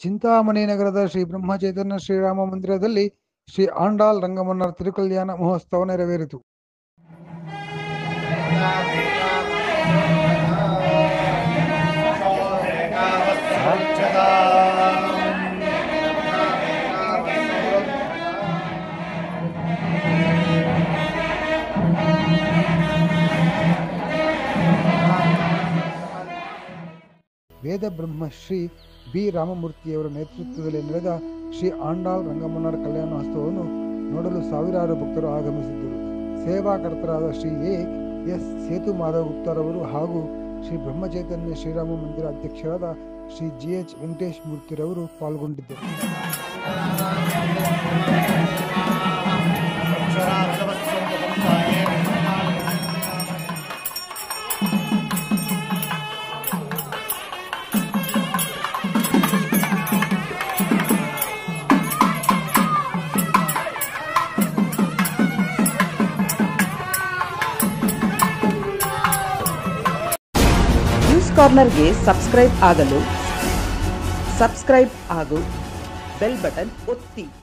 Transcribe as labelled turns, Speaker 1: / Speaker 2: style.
Speaker 1: ಚಿಂತಾಮಣಿ ನಗರದ ಶ್ರೀ ಬ್ರಹ್ಮಚೈತನ್ಯ ಶ್ರೀರಾಮ ಮಂದಿರದಲ್ಲಿ ಶ್ರೀ ಆಂಡಾಲ್ ರಂಗಮನ್ನರ್ ತಿರುಕಲ್ಯಾಣ ಮಹೋತ್ಸವ ನೆರವೇರಿತು ವೇದ ಬ್ರಹ್ಮಶ್ರೀ ಬಿ ರಾಮಮೂರ್ತಿಯವರ ನೇತೃತ್ವದಲ್ಲಿ ನಡೆದ ಶ್ರೀ ಆಂಡಾಲ್ ರಂಗಮನ್ನರ ಕಲ್ಯಾಣೋತ್ಸವವನ್ನು ನೋಡಲು ಸಾವಿರಾರು ಭಕ್ತರು ಆಗಮಿಸಿದ್ದರು ಸೇವಾಕರ್ತರಾದ ಶ್ರೀ ಎ ಎಸ್ ಸೇತು ಮಾಧವ ಗುಪ್ತರವರು ಹಾಗೂ ಶ್ರೀ ಬ್ರಹ್ಮಚೈತನ್ಯ ಶ್ರೀರಾಮ ಮಂದಿರ ಅಧ್ಯಕ್ಷರಾದ ಶ್ರೀ ಜಿ ಎಚ್ ವೆಂಕಟೇಶ್ ಮೂರ್ತಿರವರು ಪಾಲ್ಗೊಂಡಿದ್ದರು
Speaker 2: ನ್ಯೂಸ್ ಕಾರ್ನರ್ಗೆ ಸಬ್ಸ್ಕ್ರೈಬ್ ಆಗಲು ಸಬ್ಸ್ಕ್ರೈಬ್ ಹಾಗೂ ಬೆಲ್ ಬಟನ್ ಒತ್ತಿ